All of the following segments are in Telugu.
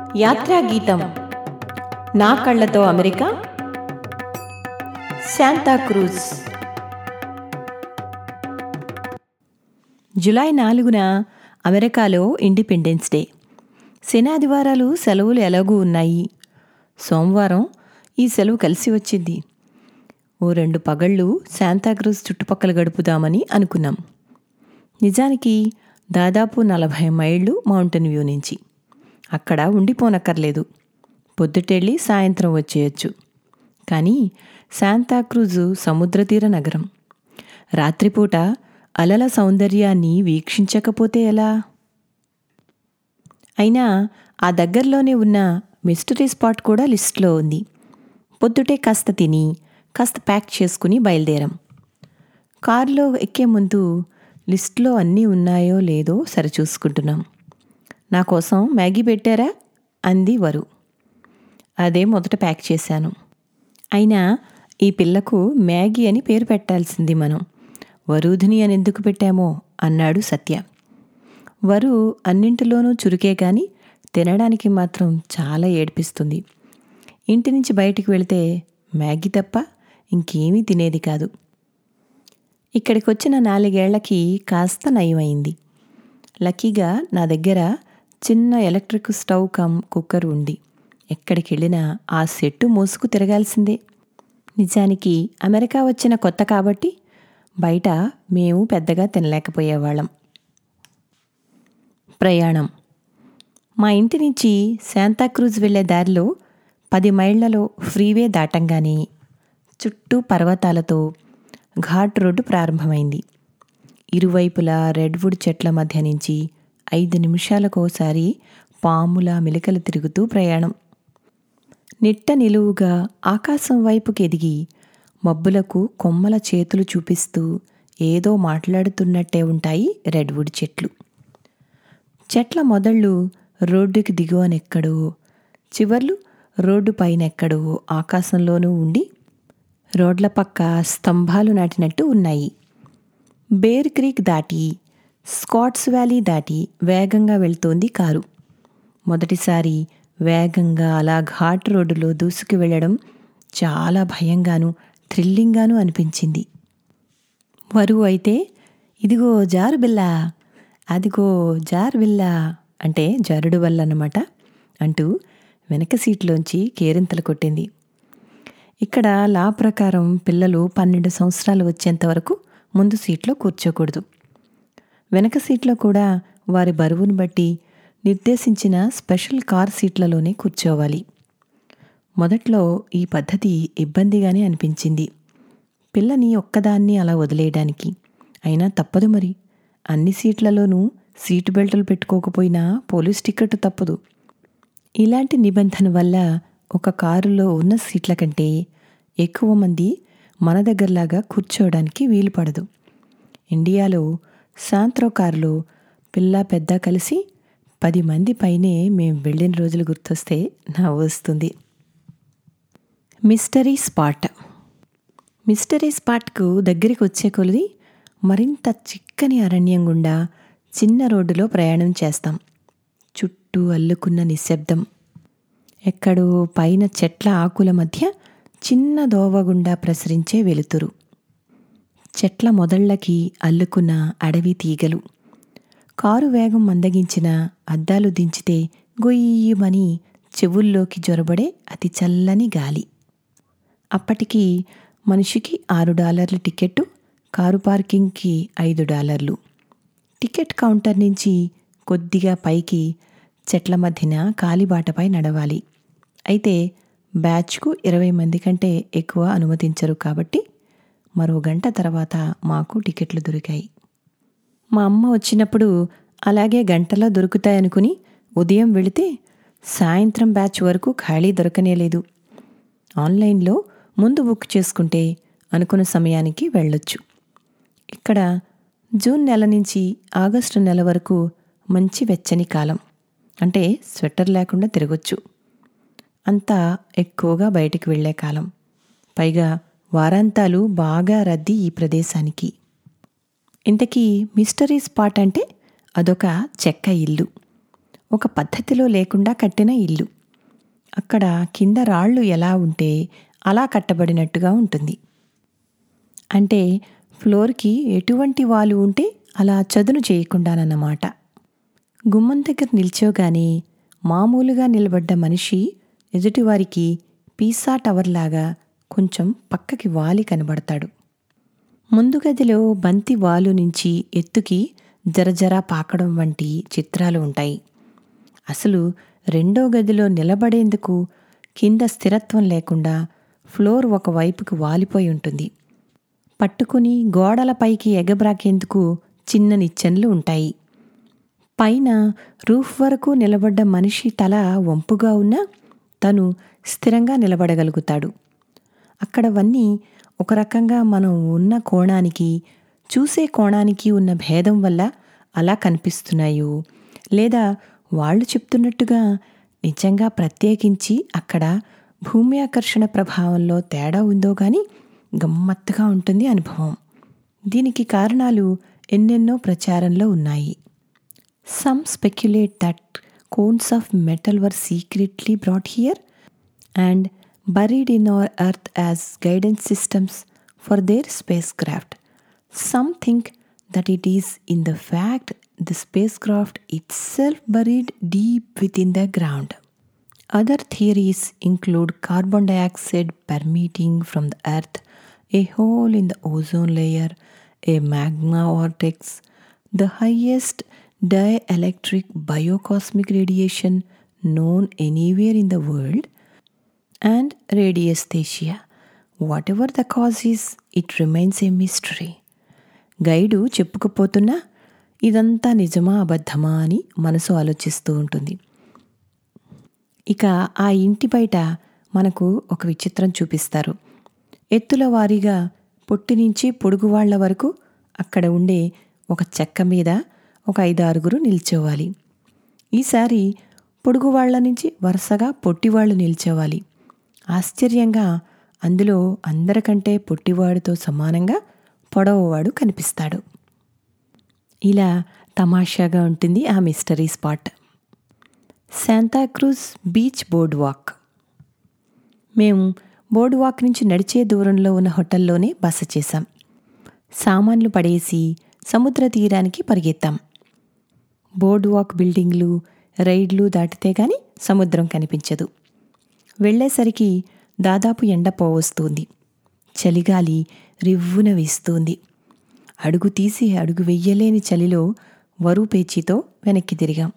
యాత్రా గీతం నా కళ్ళతో అమెరికా శాంతాక్రూజ్ జులై నాలుగున అమెరికాలో ఇండిపెండెన్స్ డే శనాదివారాలు సెలవులు ఎలాగూ ఉన్నాయి సోమవారం ఈ సెలవు కలిసి వచ్చింది ఓ రెండు పగళ్ళు శాంతాక్రూజ్ చుట్టుపక్కల గడుపుదామని అనుకున్నాం నిజానికి దాదాపు నలభై మైళ్ళు మౌంటైన్ వ్యూ నుంచి అక్కడ ఉండిపోనక్కర్లేదు పొద్దుటెళ్ళి సాయంత్రం వచ్చేయచ్చు కానీ శాంతాక్రూజు సముద్రతీర నగరం రాత్రిపూట అలల సౌందర్యాన్ని వీక్షించకపోతే ఎలా అయినా ఆ దగ్గరలోనే ఉన్న మిస్టరీ స్పాట్ కూడా లిస్ట్లో ఉంది పొద్దుటే కాస్త తిని కాస్త ప్యాక్ చేసుకుని బయలుదేరాం కారులో ఎక్కే ముందు లిస్ట్లో అన్నీ ఉన్నాయో లేదో సరిచూసుకుంటున్నాం నా కోసం మ్యాగీ పెట్టారా అంది వరు అదే మొదట ప్యాక్ చేశాను అయినా ఈ పిల్లకు మ్యాగీ అని పేరు పెట్టాల్సింది మనం వరూధిని అని ఎందుకు పెట్టామో అన్నాడు సత్య వరు అన్నింటిలోనూ చురుకే కానీ తినడానికి మాత్రం చాలా ఏడిపిస్తుంది ఇంటి నుంచి బయటికి వెళితే మ్యాగీ తప్ప ఇంకేమీ తినేది కాదు ఇక్కడికి వచ్చిన నాలుగేళ్లకి కాస్త నయమైంది లక్కీగా నా దగ్గర చిన్న ఎలక్ట్రిక్ స్టవ్ కమ్ కుక్కర్ ఉంది ఎక్కడికి వెళ్ళినా ఆ సెట్టు మోసుకు తిరగాల్సిందే నిజానికి అమెరికా వచ్చిన కొత్త కాబట్టి బయట మేము పెద్దగా తినలేకపోయేవాళ్ళం ప్రయాణం మా ఇంటి నుంచి శాంతాక్రూజ్ వెళ్ళే దారిలో పది మైళ్లలో ఫ్రీవే దాటంగానే చుట్టూ పర్వతాలతో ఘాట్ రోడ్డు ప్రారంభమైంది ఇరువైపులా రెడ్వుడ్ చెట్ల మధ్య నుంచి ఐదు నిమిషాలకోసారి పాముల మిలకలు తిరుగుతూ ప్రయాణం నిట్ట నిలువుగా ఆకాశం వైపుకి ఎదిగి మబ్బులకు కొమ్మల చేతులు చూపిస్తూ ఏదో మాట్లాడుతున్నట్టే ఉంటాయి రెడ్వుడ్ చెట్లు చెట్ల మొదళ్ళు రోడ్డుకి దిగువనెక్కడో చివర్లు రోడ్డు పైనెక్కడో ఆకాశంలోనూ ఉండి రోడ్ల పక్క స్తంభాలు నాటినట్టు ఉన్నాయి బేర్ క్రీక్ దాటి స్కాట్స్ వ్యాలీ దాటి వేగంగా వెళ్తోంది కారు మొదటిసారి వేగంగా అలా ఘాట్ రోడ్డులో దూసుకు వెళ్ళడం చాలా భయంగాను థ్రిల్లింగ్గాను అనిపించింది వరువు అయితే ఇదిగో జారు బిల్లా అదిగో జారు బిల్లా అంటే జరుడు వల్ల అన్నమాట అంటూ వెనక సీట్లోంచి కేరింతలు కొట్టింది ఇక్కడ లా ప్రకారం పిల్లలు పన్నెండు సంవత్సరాలు వచ్చేంత వరకు ముందు సీట్లో కూర్చోకూడదు వెనక సీట్లో కూడా వారి బరువును బట్టి నిర్దేశించిన స్పెషల్ కార్ సీట్లలోనే కూర్చోవాలి మొదట్లో ఈ పద్ధతి ఇబ్బందిగానే అనిపించింది పిల్లని ఒక్కదాన్ని అలా వదిలేయడానికి అయినా తప్పదు మరి అన్ని సీట్లలోనూ సీటు బెల్టులు పెట్టుకోకపోయినా పోలీస్ టికెట్ తప్పదు ఇలాంటి నిబంధన వల్ల ఒక కారులో ఉన్న సీట్ల కంటే ఎక్కువ మంది మన దగ్గరలాగా కూర్చోవడానికి వీలు పడదు ఇండియాలో సాంత్రో కారులో పిల్ల పెద్ద కలిసి పది మంది పైనే మేం వెళ్ళిన రోజులు గుర్తొస్తే నా వస్తుంది మిస్టరీ స్పాట్ మిస్టరీ స్పాట్కు దగ్గరికి వచ్చే కొలిది మరింత చిక్కని అరణ్యం గుండా చిన్న రోడ్డులో ప్రయాణం చేస్తాం చుట్టూ అల్లుకున్న నిశ్శబ్దం ఎక్కడో పైన చెట్ల ఆకుల మధ్య చిన్న దోవ గుండా ప్రసరించే వెలుతురు చెట్ల మొదళ్ళకి అల్లుకున్న అడవి తీగలు కారు వేగం మందగించిన అద్దాలు దించితే గొయ్యమని చెవుల్లోకి జొరబడే అతి చల్లని గాలి అప్పటికి మనిషికి ఆరు డాలర్ల టికెట్టు కారు పార్కింగ్కి ఐదు డాలర్లు టికెట్ కౌంటర్ నుంచి కొద్దిగా పైకి చెట్ల మధ్యన కాలిబాటపై నడవాలి అయితే బ్యాచ్కు ఇరవై మంది కంటే ఎక్కువ అనుమతించరు కాబట్టి మరో గంట తర్వాత మాకు టికెట్లు దొరికాయి మా అమ్మ వచ్చినప్పుడు అలాగే గంటలో దొరుకుతాయనుకుని ఉదయం వెళితే సాయంత్రం బ్యాచ్ వరకు ఖాళీ దొరకనేలేదు ఆన్లైన్లో ముందు బుక్ చేసుకుంటే అనుకున్న సమయానికి వెళ్ళొచ్చు ఇక్కడ జూన్ నెల నుంచి ఆగస్టు నెల వరకు మంచి వెచ్చని కాలం అంటే స్వెటర్ లేకుండా తిరగొచ్చు అంతా ఎక్కువగా బయటికి వెళ్ళే కాలం పైగా వారాంతాలు బాగా రద్దీ ఈ ప్రదేశానికి ఇంతకీ మిస్టరీ స్పాట్ అంటే అదొక చెక్క ఇల్లు ఒక పద్ధతిలో లేకుండా కట్టిన ఇల్లు అక్కడ కింద రాళ్ళు ఎలా ఉంటే అలా కట్టబడినట్టుగా ఉంటుంది అంటే ఫ్లోర్కి ఎటువంటి వాలు ఉంటే అలా చదును చేయకుండానన్నమాట గుమ్మం దగ్గర నిల్చోగానే మామూలుగా నిలబడ్డ మనిషి ఎదుటివారికి పీసా టవర్ లాగా కొంచెం పక్కకి వాలి కనబడతాడు ముందు గదిలో బంతి వాలు నుంచి ఎత్తుకి జరజరా పాకడం వంటి చిత్రాలు ఉంటాయి అసలు రెండో గదిలో నిలబడేందుకు కింద స్థిరత్వం లేకుండా ఫ్లోర్ ఒకవైపుకి వాలిపోయి ఉంటుంది పట్టుకుని గోడలపైకి ఎగబ్రాకేందుకు చిన్న నిచ్చెనలు ఉంటాయి పైన రూఫ్ వరకు నిలబడ్డ మనిషి తల వంపుగా ఉన్నా తను స్థిరంగా నిలబడగలుగుతాడు అక్కడవన్నీ ఒక రకంగా మనం ఉన్న కోణానికి చూసే కోణానికి ఉన్న భేదం వల్ల అలా కనిపిస్తున్నాయో లేదా వాళ్ళు చెప్తున్నట్టుగా నిజంగా ప్రత్యేకించి అక్కడ భూమి ఆకర్షణ ప్రభావంలో తేడా ఉందో కానీ గమ్మత్తుగా ఉంటుంది అనుభవం దీనికి కారణాలు ఎన్నెన్నో ప్రచారంలో ఉన్నాయి some speculate that cones of metal were secretly brought here and buried in our earth as guidance systems for their spacecraft. Some think that it is in the fact the spacecraft itself buried deep within the ground. Other theories include carbon dioxide permeating from the earth, a hole in the ozone layer, a magma vortex, the highest dielectric biocosmic radiation known anywhere in the world, and radiesthesia. Whatever the cause is, it remains a mystery. Guide చెప్పుకుపోతున్నా ఇదంతా నిజమా అబద్ధమా అని మనసు ఆలోచిస్తూ ఉంటుంది ఇక ఆ ఇంటి బయట మనకు ఒక విచిత్రం చూపిస్తారు ఎత్తుల వారీగా పొట్టి నుంచి పొడుగువాళ్ల వరకు అక్కడ ఉండే ఒక చెక్క మీద ఒక ఐదు ఆరుగురు నిల్చోవాలి ఈసారి పొడుగువాళ్ల నుంచి వరుసగా పొట్టివాళ్లు నిల్చోవాలి ఆశ్చర్యంగా అందులో అందరికంటే పొట్టివాడితో సమానంగా పొడవవాడు కనిపిస్తాడు ఇలా తమాషాగా ఉంటుంది ఆ mystery spot Santa Cruz beach boardwalk మేము బోర్డ్ వాక్ నుంచి నడిచే దూరంలో ఉన్న హోటల్లోనే బస చేశాం సామాన్లు పడేసి సముద్ర తీరానికి పరిగెత్తాం బోర్డ్ వాక్ బిల్డింగ్లు రైడ్లు దాటితే గాని సముద్రం కనిపించదు వెళ్ళేసరికి దాదాపు ఎండ పోవస్తుంది చలిగాలి రివ్వున వీస్తుంది అడుగు తీసి అడుగు వెయ్యలేని చలిలో వరు పేచీతో వెనక్కి తిరిగాం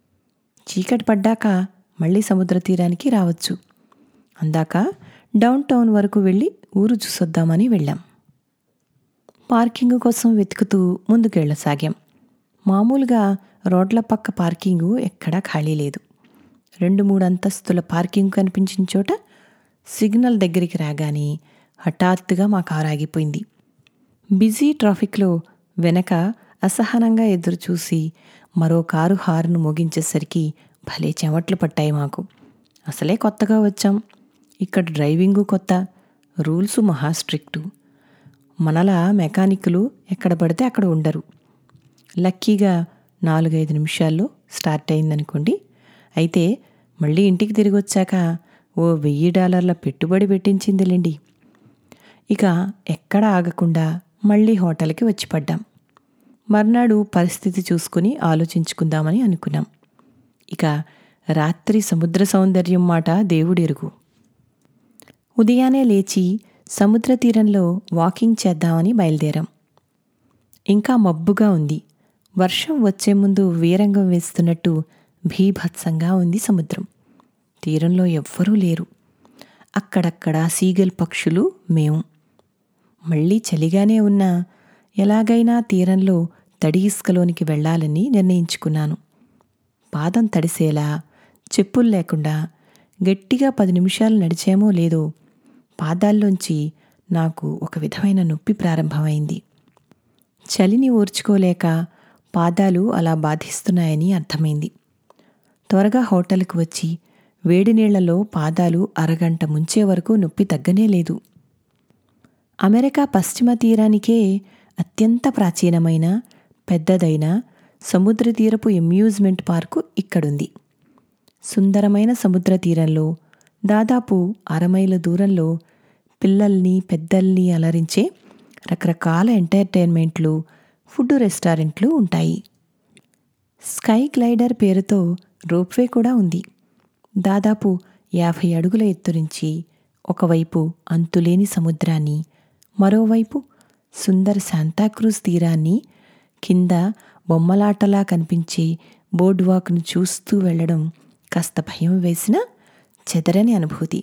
చీకటి పడ్డాక మళ్ళీ సముద్ర తీరానికి రావచ్చు అందాక డౌన్ టౌన్ వరకు వెళ్ళి ఊరు చూసొద్దామని వెళ్ళాం పార్కింగ్ కోసం వెతుకుతూ ముందుకెళ్ళసాగాం మామూలుగా రోడ్ల పక్క పార్కింగు ఎక్కడా ఖాళీ లేదు రెండు మూడు అంతస్తుల పార్కింగ్ కనిపించిన చోట సిగ్నల్ దగ్గరికి రాగానే హఠాత్తుగా మా కారు ఆగిపోయింది బిజీ ట్రాఫిక్లో వెనక అసహనంగా ఎదురు చూసి మరో కారు హార్ను మోగించేసరికి భలే చెమట్లు పట్టాయి మాకు అసలే కొత్తగా వచ్చాం ఇక్కడ డ్రైవింగు కొత్త రూల్స్ మహా స్ట్రిక్టు మనలా మెకానిక్లు ఎక్కడ పడితే అక్కడ ఉండరు లక్కీగా నాలుగైదు నిమిషాల్లో స్టార్ట్ అయిందనుకోండి అయితే మళ్ళీ ఇంటికి తిరిగి వచ్చాక ఓ వెయ్యి డాలర్ల పెట్టుబడి పెట్టించిందిలేండి ఇక ఎక్కడ ఆగకుండా మళ్ళీ హోటల్కి వచ్చి పడ్డాం మర్నాడు పరిస్థితి చూసుకుని ఆలోచించుకుందామని అనుకున్నాం ఇక రాత్రి సముద్ర సౌందర్యం మాట దేవుడెరుగు ఉదయాన్నే లేచి సముద్ర తీరంలో వాకింగ్ చేద్దామని బయలుదేరాం ఇంకా మబ్బుగా ఉంది వర్షం వచ్చే ముందు వీరంగం వేస్తున్నట్టు భీభత్సంగా ఉంది సముద్రం తీరంలో ఎవ్వరూ లేరు అక్కడక్కడ సీగల్ పక్షులు మేము మళ్ళీ చలిగానే ఉన్నా ఎలాగైనా తీరంలో తడి ఇసుకలోనికి వెళ్ళాలని నిర్ణయించుకున్నాను పాదం తడిసేలా చెప్పులు లేకుండా గట్టిగా పది నిమిషాలు నడిచేమో లేదో పాదాల్లోంచి నాకు ఒక విధమైన నొప్పి ప్రారంభమైంది చలిని ఓర్చుకోలేక పాదాలు అలా బాధిస్తున్నాయని అర్థమైంది త్వరగా హోటల్కి వచ్చి వేడి నీళ్లలో పాదాలు అరగంట ముంచే వరకు నొప్పి తగ్గనే లేదు అమెరికా పశ్చిమ తీరానికే అత్యంత ప్రాచీనమైన పెద్దదైన సముద్ర తీరపు అమ్యూజ్మెంట్ పార్కు ఇక్కడుంది సుందరమైన సముద్ర తీరంలో దాదాపు అరమైల దూరంలో పిల్లల్ని పెద్దల్ని అలరించే రకరకాల ఎంటర్టైన్మెంట్లు ఫుడ్ రెస్టారెంట్లు ఉంటాయి స్కై గ్లైడర్ పేరుతో రోప్వే కూడా ఉంది దాదాపు యాభై అడుగుల ఎత్తు నుంచి ఒకవైపు అంతులేని సముద్రాన్ని మరోవైపు సుందర శాంతాక్రూజ్ తీరాన్ని కింద బొమ్మలాటలా కనిపించే బోర్డ్ వాక్ను చూస్తూ వెళ్ళడం కాస్త భయం వేసిన చెదరని అనుభూతి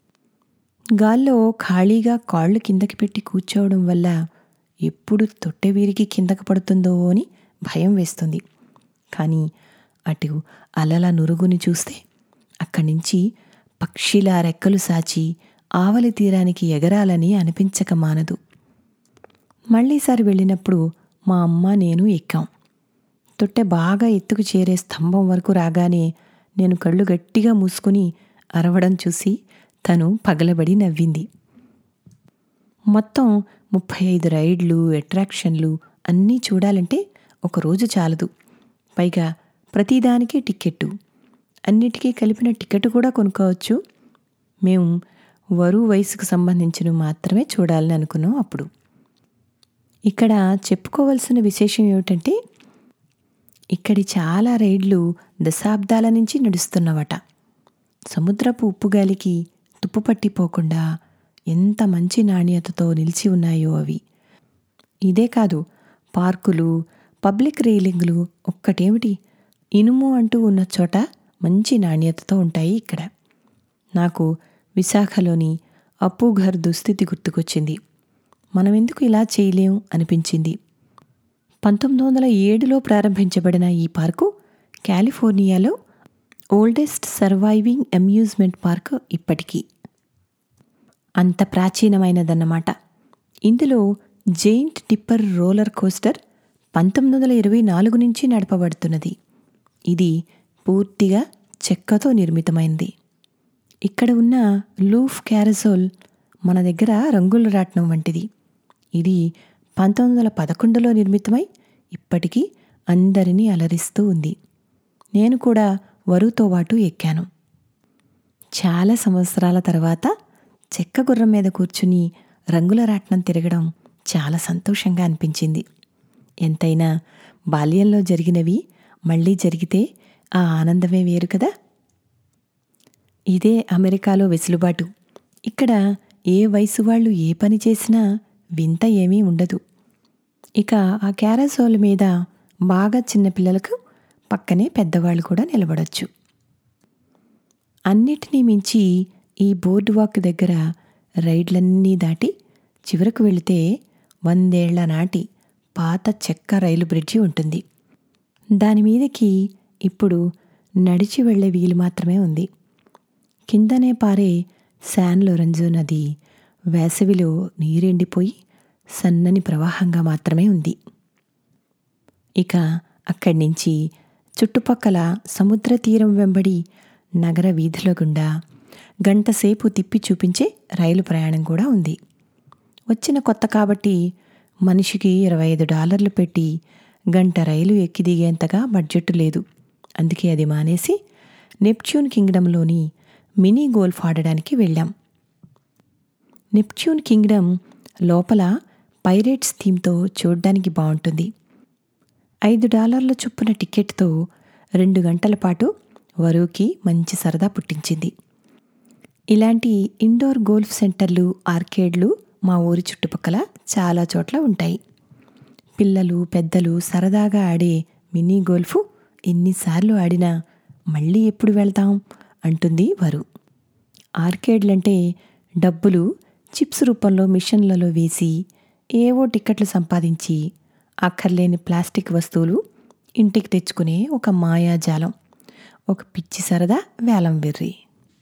గాల్లో ఖాళీగా కాళ్ళు కిందకి పెట్టి కూర్చోవడం వల్ల ఎప్పుడు తొట్టె వీరికి కిందకు పడుతుందో అని భయం వేస్తుంది కానీ అటు అలల నురుగుని చూస్తే అక్కడి నుంచి పక్షిలా రెక్కలు సాచి ఆవలి తీరానికి ఎగరాలని అనిపించక మానదు మళ్ళీసారి వెళ్ళినప్పుడు మా అమ్మ నేను ఎక్కాం తొట్టె బాగా ఎత్తుకు చేరే స్తంభం వరకు రాగానే నేను కళ్ళు గట్టిగా మూసుకుని అరవడం చూసి తను పగలబడి నవ్వింది మొత్తం ముప్పై ఐదు రైడ్లు అట్రాక్షన్లు అన్నీ చూడాలంటే ఒక రోజు చాలదు పైగా ప్రతిదానికి టిక్కెట్టు అన్నిటికీ కలిపిన టికెట్ కూడా కొనుక్కోవచ్చు మేము వరు వయసుకు సంబంధించిన మాత్రమే చూడాలని అనుకున్నాం అప్పుడు ఇక్కడ చెప్పుకోవలసిన విశేషం ఏమిటంటే ఇక్కడి చాలా రైడ్లు దశాబ్దాల నుంచి నడుస్తున్నవట సముద్రపు ఉప్పుగాలికి తుప్పుపట్టిపోకుండా ఎంత మంచి నాణ్యతతో నిలిచి ఉన్నాయో అవి ఇదే కాదు పార్కులు పబ్లిక్ రైలింగ్లు ఒక్కటేమిటి ఇనుము అంటూ ఉన్న చోట మంచి నాణ్యతతో ఉంటాయి ఇక్కడ నాకు విశాఖలోని అప్పుఘర్ దుస్థితి గుర్తుకొచ్చింది మనం ఎందుకు ఇలా చేయలేం అనిపించింది పంతొమ్మిది వందల ఏడులో ప్రారంభించబడిన ఈ పార్కు కాలిఫోర్నియాలో ఓల్డెస్ట్ సర్వైవింగ్ అమ్యూజ్మెంట్ పార్క్ ఇప్పటికీ అంత ప్రాచీనమైనదన్నమాట ఇందులో జెయింట్ టిప్పర్ రోలర్ కోస్టర్ పంతొమ్మిది వందల ఇరవై నాలుగు నుంచి నడపబడుతున్నది ఇది పూర్తిగా చెక్కతో నిర్మితమైంది ఇక్కడ ఉన్న లూఫ్ క్యారసోల్ మన దగ్గర రంగుల రాట్నం వంటిది ఇది పంతొమ్మిది వందల పదకొండులో నిర్మితమై ఇప్పటికీ అందరినీ అలరిస్తూ ఉంది నేను కూడా వరుతో పాటు ఎక్కాను చాలా సంవత్సరాల తర్వాత చెక్క గుర్రం మీద కూర్చుని రంగుల రాట్నం తిరగడం చాలా సంతోషంగా అనిపించింది ఎంతైనా బాల్యంలో జరిగినవి మళ్ళీ జరిగితే ఆ ఆనందమే వేరు కదా ఇదే అమెరికాలో వెసులుబాటు ఇక్కడ ఏ వయసు వాళ్ళు ఏ పని చేసినా వింత ఏమీ ఉండదు ఇక ఆ క్యారసోల్ మీద బాగా చిన్నపిల్లలకు పక్కనే పెద్దవాళ్ళు కూడా నిలబడొచ్చు అన్నిటినీ మించి ఈ బోర్డు వాక్ దగ్గర రైడ్లన్నీ దాటి చివరకు వెళితే వందేళ్ల నాటి పాత చెక్క రైలు బ్రిడ్జి ఉంటుంది దాని మీదకి ఇప్పుడు నడిచి వెళ్ళే వీలు మాత్రమే ఉంది కిందనే పారే శాన్ లొరెంజో నది వేసవిలో నీరెండిపోయి సన్నని ప్రవాహంగా మాత్రమే ఉంది ఇక అక్కడి నుంచి చుట్టుపక్కల సముద్ర తీరం వెంబడి నగర వీధుల గుండా గంటసేపు తిప్పి చూపించే రైలు ప్రయాణం కూడా ఉంది వచ్చిన కొత్త కాబట్టి మనిషికి ఇరవై ఐదు డాలర్లు పెట్టి గంట రైలు ఎక్కి దిగేంతగా బడ్జెట్ లేదు అందుకే అది మానేసి నెప్ట్యూన్ కింగ్డమ్లోని మినీ గోల్ఫ్ ఆడడానికి వెళ్ళాం నెప్ట్యూన్ కింగ్డమ్ లోపల పైరేట్స్ థీమ్తో చూడ్డానికి బాగుంటుంది ఐదు డాలర్ల చొప్పున టికెట్తో రెండు గంటల పాటు వరువుకి మంచి సరదా పుట్టించింది ఇలాంటి ఇండోర్ గోల్ఫ్ సెంటర్లు ఆర్కేడ్లు మా ఊరి చుట్టుపక్కల చాలా చోట్ల ఉంటాయి పిల్లలు పెద్దలు సరదాగా ఆడే మినీ గోల్ఫ్ ఎన్నిసార్లు ఆడినా మళ్ళీ ఎప్పుడు వెళ్తాం అంటుంది వరు ఆర్కేడ్లంటే డబ్బులు చిప్స్ రూపంలో మిషన్లలో వేసి ఏవో టిక్కెట్లు సంపాదించి అక్కర్లేని ప్లాస్టిక్ వస్తువులు ఇంటికి తెచ్చుకునే ఒక మాయాజాలం ఒక పిచ్చి సరదా వేలం వెర్రి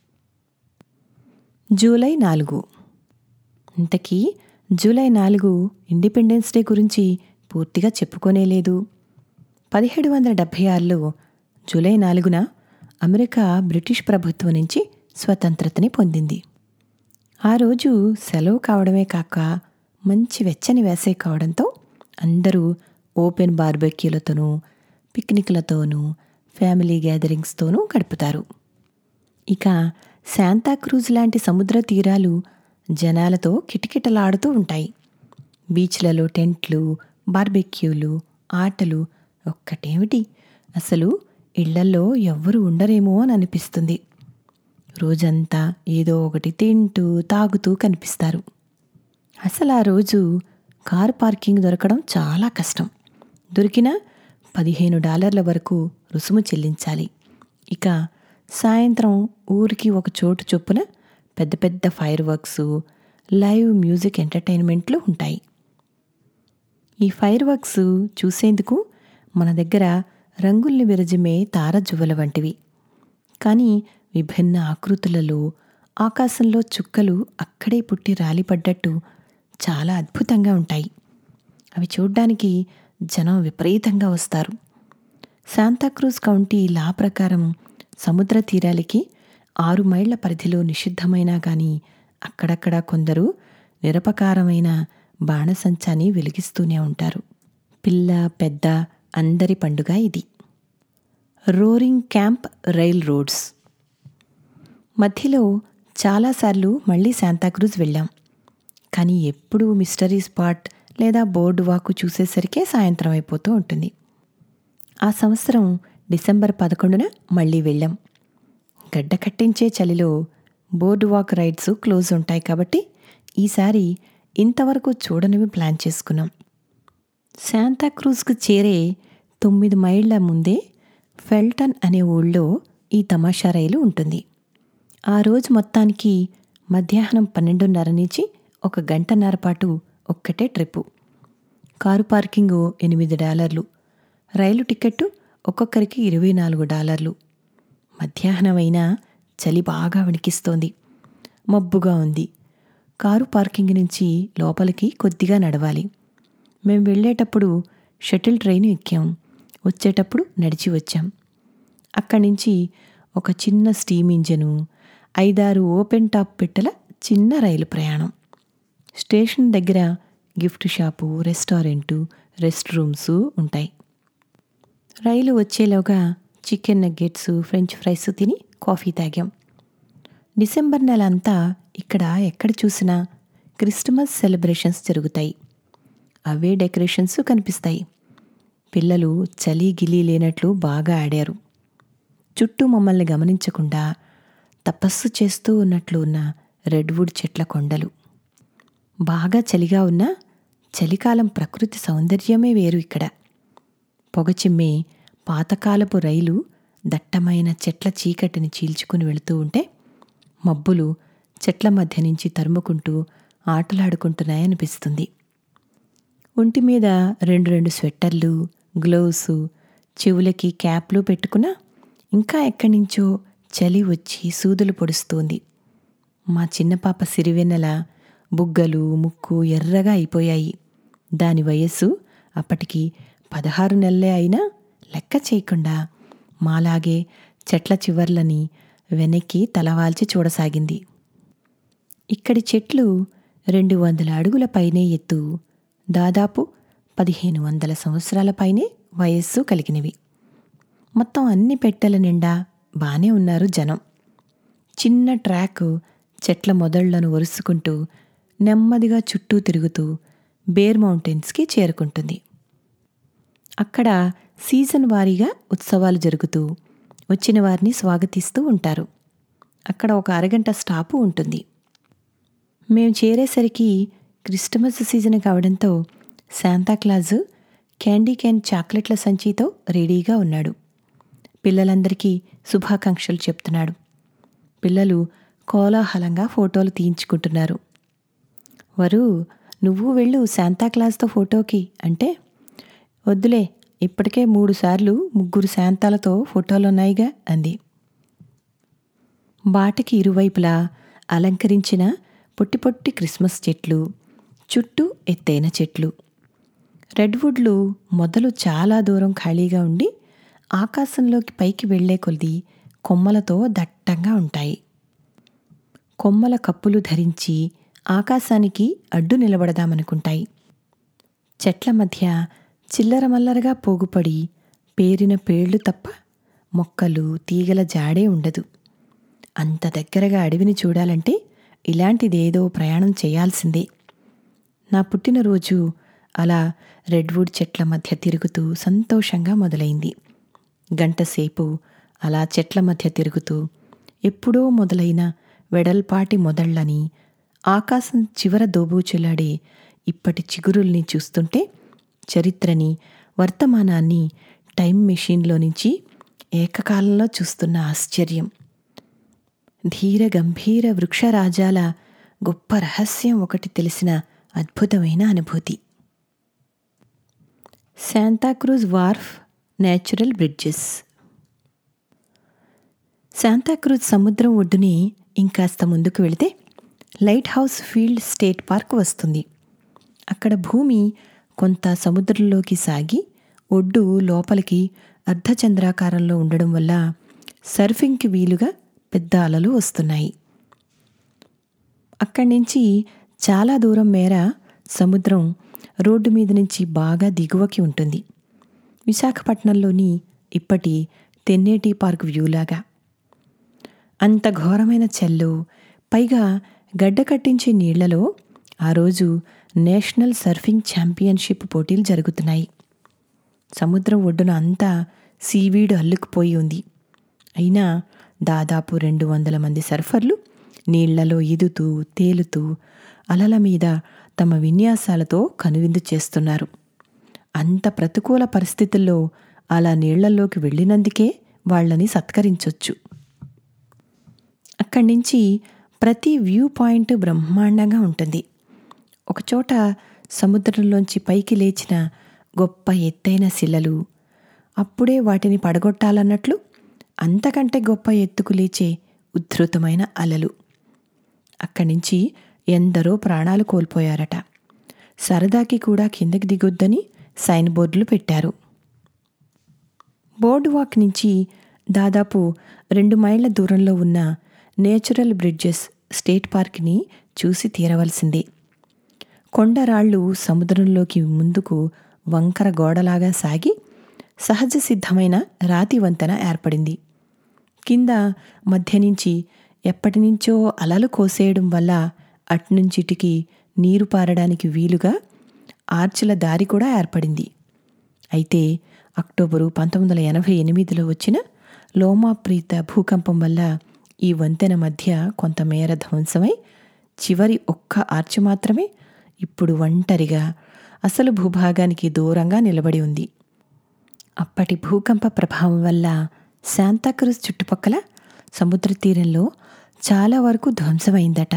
జూలై నాలుగు ఇంతకీ జూలై నాలుగు ఇండిపెండెన్స్ డే గురించి పూర్తిగా చెప్పుకోనే లేదు పదిహేడు వందల డెబ్భై ఆరులో జూలై నాలుగున అమెరికా బ్రిటిష్ ప్రభుత్వం నుంచి స్వతంత్రతని పొందింది ఆ రోజు సెలవు కావడమే కాక మంచి వెచ్చని వేసవి కావడంతో అందరూ ఓపెన్ బార్బెక్యూలతోనూ పిక్నిక్లతోనూ ఫ్యామిలీ గ్యాదరింగ్స్తోనూ గడుపుతారు ఇక శాంతాక్రూజ్ లాంటి సముద్ర తీరాలు జనాలతో కిటకిటలాడుతూ ఉంటాయి బీచ్లలో టెంట్లు బార్బెక్యూలు ఆటలు ఒక్కటేమిటి అసలు ఇళ్లల్లో ఎవ్వరు ఉండరేమో అని అనిపిస్తుంది రోజంతా ఏదో ఒకటి తింటూ తాగుతూ కనిపిస్తారు అసలు ఆ రోజు కారు పార్కింగ్ దొరకడం చాలా కష్టం దొరికినా పదిహేను డాలర్ల వరకు రుసుము చెల్లించాలి ఇక సాయంత్రం ఊరికి ఒక చోటు చొప్పున పెద్ద పెద్ద ఫైర్ వర్క్స్ లైవ్ మ్యూజిక్ ఎంటర్టైన్మెంట్లు ఉంటాయి ఈ ఫైర్ వర్క్స్ చూసేందుకు మన దగ్గర రంగుల్ని విరజిమే తారజువ్వల వంటివి కానీ విభిన్న ఆకృతులలో ఆకాశంలో చుక్కలు అక్కడే పుట్టి రాలిపడ్డట్టు చాలా అద్భుతంగా ఉంటాయి అవి చూడ్డానికి జనం విపరీతంగా వస్తారు శాంతాక్రూజ్ కౌంటీ లా ప్రకారం సముద్ర తీరాలకి ఆరు మైళ్ల పరిధిలో నిషిద్ధమైనా కానీ అక్కడక్కడ కొందరు నిరపకారమైన బాణసంచాని వెలిగిస్తూనే ఉంటారు పిల్ల పెద్ద అందరి పండుగ ఇది రోరింగ్ క్యాంప్ రైల్ రోడ్స్ మధ్యలో చాలాసార్లు మళ్ళీ శాంతాక్రూజ్ వెళ్ళాం కానీ ఎప్పుడూ మిస్టరీ స్పాట్ లేదా బోర్డు వాకు చూసేసరికే సాయంత్రం అయిపోతూ ఉంటుంది ఆ సంవత్సరం డిసెంబర్ పదకొండున మళ్ళీ వెళ్ళాం గడ్డ కట్టించే చలిలో బోర్డు వాక్ రైడ్స్ క్లోజ్ ఉంటాయి కాబట్టి ఈసారి ఇంతవరకు చూడనివి ప్లాన్ చేసుకున్నాం శాంతాక్రూజ్కు చేరే తొమ్మిది మైళ్ళ ముందే ఫెల్టన్ అనే ఊళ్ళో ఈ తమాషా రైలు ఉంటుంది ఆ రోజు మొత్తానికి మధ్యాహ్నం పన్నెండున్నర నుంచి ఒక గంటన్నర పాటు ఒక్కటే ట్రిప్పు కారు పార్కింగు ఎనిమిది డాలర్లు రైలు టికెట్టు ఒక్కొక్కరికి ఇరవై నాలుగు డాలర్లు మధ్యాహ్నం అయినా చలి బాగా వణికిస్తోంది మబ్బుగా ఉంది కారు పార్కింగ్ నుంచి లోపలికి కొద్దిగా నడవాలి మేము వెళ్ళేటప్పుడు షటిల్ ట్రైన్ ఎక్కాం వచ్చేటప్పుడు నడిచి వచ్చాం అక్కడి నుంచి ఒక చిన్న స్టీమ్ ఇంజను ఐదారు ఓపెన్ టాప్ పెట్టెల చిన్న రైలు ప్రయాణం స్టేషన్ దగ్గర gift shop restaurant restrooms ఉంటాయి రైలు వచ్చేలోగా చికెన్ నగ్గెట్స్ ఫ్రెంచ్ ఫ్రైస్ తిని కాఫీ తాగాం డిసెంబర్ నెల అంతా ఇక్కడ ఎక్కడ చూసినా క్రిస్టమస్ సెలబ్రేషన్స్ జరుగుతాయి అవే డెకరేషన్స్ కనిపిస్తాయి పిల్లలు చలి గిలి లేనట్లు బాగా ఆడారు చుట్టూ మమ్మల్ని గమనించకుండా తపస్సు చేస్తూ ఉన్నట్లు ఉన్న రెడ్వుడ్ చెట్ల కొండలు బాగా చలిగా ఉన్న చలికాలం ప్రకృతి సౌందర్యమే వేరు ఇక్కడ పొగ చిమ్మే పాతకాలపు రైలు దట్టమైన చెట్ల చీకటిని చీల్చుకుని వెళుతూ ఉంటే మబ్బులు చెట్ల మధ్య నుంచి తరుముకుంటూ ఆటలాడుకుంటున్నాయనిపిస్తుంది ఒంటి మీద రెండు రెండు స్వెట్టర్లు గ్లోవ్స్ చెవులకి క్యాప్లు పెట్టుకున్న ఇంకా ఎక్కడి నుంచో చలి వచ్చి సూదులు పొడుస్తోంది మా చిన్న పాప సిరివెన్నెల బుగ్గలు ముక్కు ఎర్రగా అయిపోయాయి దాని వయస్సు అప్పటికి పదహారు నెలలే అయినా లెక్క చేయకుండా మాలాగే చెట్ల చివర్లని వెనక్కి తలవాల్చి చూడసాగింది ఇక్కడి చెట్లు రెండు వందల అడుగుల పైనే ఎత్తు దాదాపు పదిహేను వందల సంవత్సరాల పైనే వయస్సు కలిగినవి మొత్తం అన్ని పెట్టెల నిండా బానే ఉన్నారు జనం చిన్న ట్రాక్ చెట్ల మొదళ్లను ఒరుసుకుంటూ నెమ్మదిగా చుట్టూ తిరుగుతూ బేర్ మౌంటైన్స్కి చేరుకుంటుంది అక్కడ సీజన్ వారీగా ఉత్సవాలు జరుగుతూ వచ్చిన వారిని స్వాగతిస్తూ ఉంటారు అక్కడ ఒక అరగంట స్టాపు ఉంటుంది మేము చేరేసరికి క్రిస్టమస్ సీజన్ కావడంతో శాంతాక్లాజ్ క్యాండీ క్యాన్ చాక్లెట్ల సంచితో రెడీగా ఉన్నాడు పిల్లలందరికీ శుభాకాంక్షలు చెప్తున్నాడు పిల్లలు కోలాహలంగా ఫోటోలు తీయించుకుంటున్నారు వరు నువ్వు వెళ్ళు శాంతాక్లాజ్తో ఫోటోకి అంటే వద్దులే ఇప్పటికే మూడు సార్లు ముగ్గురు శాంతాలతో ఫోటోలున్నాయిగా అంది బాటకి ఇరువైపులా అలంకరించిన పొట్టి పొట్టి క్రిస్మస్ చెట్లు చుట్టూ ఎత్తైన చెట్లు రెడ్వుడ్లు మొదలు చాలా దూరం ఖాళీగా ఉండి ఆకాశంలోకి పైకి వెళ్లే కొలిది కొమ్మలతో దట్టంగా ఉంటాయి కొమ్మల కప్పులు ధరించి ఆకాశానికి అడ్డు నిలబడదామనుకుంటాయి చెట్ల మధ్య చిల్లరమల్లరగా పోగుపడి పేరిన పేళ్లు తప్ప మొక్కలు తీగల జాడే ఉండదు అంత దగ్గరగా అడవిని చూడాలంటే ఇలాంటిదేదో ప్రయాణం చేయాల్సిందే నా పుట్టినరోజు అలా రెడ్వుడ్ చెట్ల మధ్య తిరుగుతూ సంతోషంగా మొదలైంది గంటసేపు అలా చెట్ల మధ్య తిరుగుతూ ఎప్పుడో మొదలైన వెడల్పాటి మొదళ్ళని ఆకాశం చివర దోబూచులాడే ఇప్పటి చిగురుల్ని చూస్తుంటే చరిత్రని వర్తమానాన్ని టైం మెషీన్లో నుంచి ఏకకాలంలో చూస్తున్న ఆశ్చర్యం ధీర గంభీర వృక్షరాజాల గొప్ప రహస్యం ఒకటి తెలిసిన అద్భుతమైన అనుభూతి Santa Cruz wharf natural bridges Santa Cruz సముద్రం ఒడ్డుని ఇంకాస్త ముందుకు వెళితే lighthouse field state park వస్తుంది అక్కడ భూమి కొంత సముద్రంలోకి సాగి ఒడ్డు లోపలికి అర్ధచంద్రాకారంలో ఉండడం వల్ల సర్ఫింగ్కి వీలుగా పెద్ద అలలు వస్తున్నాయి అక్కడి నుంచి చాలా దూరం మేర సముద్రం రోడ్డు మీద నుంచి బాగా దిగువకి ఉంటుంది విశాఖపట్నంలోని ఇప్పటి తెన్నేటి పార్క్ వ్యూలాగా అంత ఘోరమైన చెల్లు పైగా గడ్డ కట్టించే నీళ్లలో ఆ రోజు నేషనల్ సర్ఫింగ్ ఛాంపియన్షిప్ పోటీలు జరుగుతున్నాయి సముద్రం ఒడ్డున అంతా సీవీడు అల్లుకుపోయి ఉంది అయినా దాదాపు రెండు వందల మంది సర్ఫర్లు నీళ్లలో ఈదుతూ తేలుతూ అలల మీద తమ విన్యాసాలతో కనువిందు చేస్తున్నారు అంత ప్రతికూల పరిస్థితుల్లో అలా నీళ్లలోకి వెళ్ళినందుకే వాళ్ళని సత్కరించొచ్చు అక్కడి నుంచి ప్రతి వ్యూ పాయింట్ బ్రహ్మాండంగా ఉంటుంది ఒకచోట సముద్రంలోంచి పైకి లేచిన గొప్ప ఎత్తైన శిలలు అప్పుడే వాటిని పడగొట్టాలన్నట్లు అంతకంటే గొప్ప ఎత్తుకు లేచే ఉద్ధృతమైన అలలు అక్కడి నుంచి ఎందరో ప్రాణాలు కోల్పోయారట సరదాకి కూడా కిందకి దిగొద్దని సైన్ బోర్డులు పెట్టారు బోర్డు వాక్ నుంచి దాదాపు రెండు మైళ్ళ దూరంలో ఉన్న నేచురల్ బ్రిడ్జెస్ స్టేట్ పార్క్ని చూసి తీరవలసిందే కొండరాళ్ళు సముద్రంలోకి ముందుకు వంకర గోడలాగా సాగి సహజ సిద్ధమైన రాతి వంతెన ఏర్పడింది కింద మధ్య నుంచి ఎప్పటినుంచో అలలు కోసేయడం వల్ల అట్నుంచిటికి నీరు పారడానికి వీలుగా ఆర్చుల దారి కూడా ఏర్పడింది అయితే అక్టోబరు పంతొమ్మిది వందల ఎనభై ఎనిమిదిలో వచ్చిన లోమాప్రీత భూకంపం వల్ల ఈ వంతెన మధ్య కొంతమేర ధ్వంసమై చివరి ఒక్క ఆర్చ్ మాత్రమే ఇప్పుడు ఒంటరిగా అసలు భూభాగానికి దూరంగా నిలబడి ఉంది అప్పటి భూకంప ప్రభావం వల్ల శాంతాక్రూజ్ చుట్టుపక్కల సముద్ర తీరంలో చాలా వరకు ధ్వంసమైందట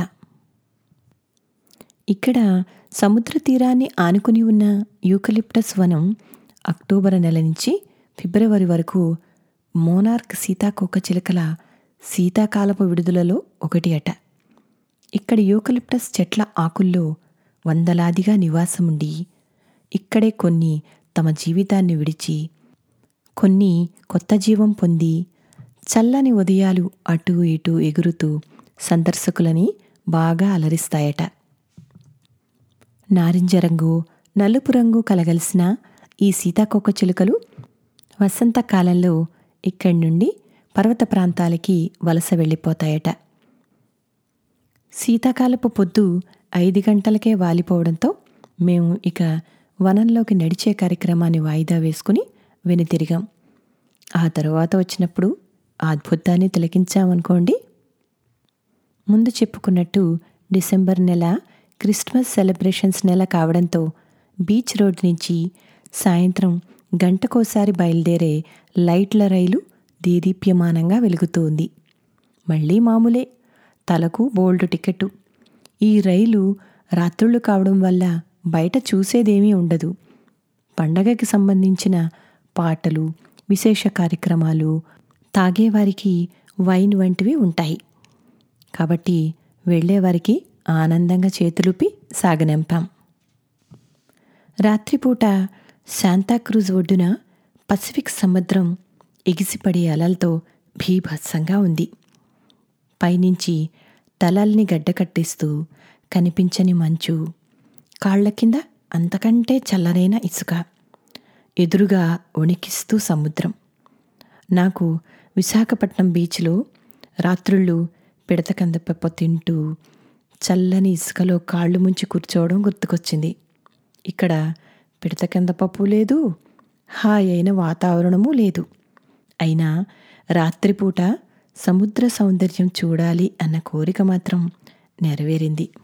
ఇక్కడ సముద్ర తీరాన్ని ఆనుకుని ఉన్న యూకలిప్టస్ వనం అక్టోబర్ నెల నుంచి ఫిబ్రవరి వరకు మోనార్క్ సీతాకోక చిలుకల శీతాకాలపు విడుదలలో ఒకటి అట ఇక్కడ యూకలిప్టస్ చెట్ల ఆకుల్లో వందలాదిగా నివాసముండి ఇక్కడే కొన్ని తమ జీవితాన్ని విడిచి కొన్ని కొత్త జీవం పొంది చల్లని ఉదయాలు అటూ ఇటూ ఎగురుతూ సందర్శకులని బాగా అలరిస్తాయట నారింజ రంగు నలుపు రంగు కలగలిసిన ఈ సీతాకోక చిలుకలు వసంతకాలంలో ఇక్కడి నుండి పర్వత ప్రాంతాలకి వలస వెళ్ళిపోతాయట శీతాకాలపు పొద్దు ఐదు గంటలకే వాలిపోవడంతో మేము ఇక వనంలోకి నడిచే కార్యక్రమాన్ని వాయిదా వేసుకుని వెనుతిరిగాం ఆ తర్వాత వచ్చినప్పుడు ఆ అద్భుతాన్ని తిలకించామనుకోండి ముందు చెప్పుకున్నట్టు డిసెంబర్ నెల క్రిస్మస్ సెలబ్రేషన్స్ నెల కావడంతో బీచ్ రోడ్ నుంచి సాయంత్రం గంటకోసారి బయలుదేరే లైట్ల రైలు దేదీప్యమానంగా వెలుగుతూ ఉంది మళ్ళీ మామూలే తలకు బోల్డ్ టికెట్టు ఈ రైలు రాత్రుళ్ళు కావడం వల్ల బయట చూసేదేమీ ఉండదు పండగకి సంబంధించిన పాటలు విశేష కార్యక్రమాలు తాగేవారికి వైన్ వంటివి ఉంటాయి కాబట్టి వెళ్ళేవారికి ఆనందంగా చేతులుపి సాగనంపాం రాత్రిపూట శాంతాక్రూజ్ ఒడ్డున పసిఫిక్ సముద్రం ఎగిసిపడే అలలతో భీభత్సంగా ఉంది పైనుంచి తలల్ని గడ్డకట్టిస్తూ కనిపించని మంచు కాళ్ల కింద అంతకంటే చల్లనైన ఇసుక ఎదురుగా వణికిస్తూ సముద్రం నాకు విశాఖపట్నం బీచ్లో రాత్రుళ్ళు పిడత కందపప్పు తింటూ చల్లని ఇసుకలో కాళ్ళు ముంచి కూర్చోవడం గుర్తుకొచ్చింది ఇక్కడ పిడత కందపప్పు లేదు హాయ్ అయిన వాతావరణము లేదు అయినా రాత్రిపూట సముద్ర సౌందర్యం చూడాలి అన్న కోరిక మాత్రం నెరవేరింది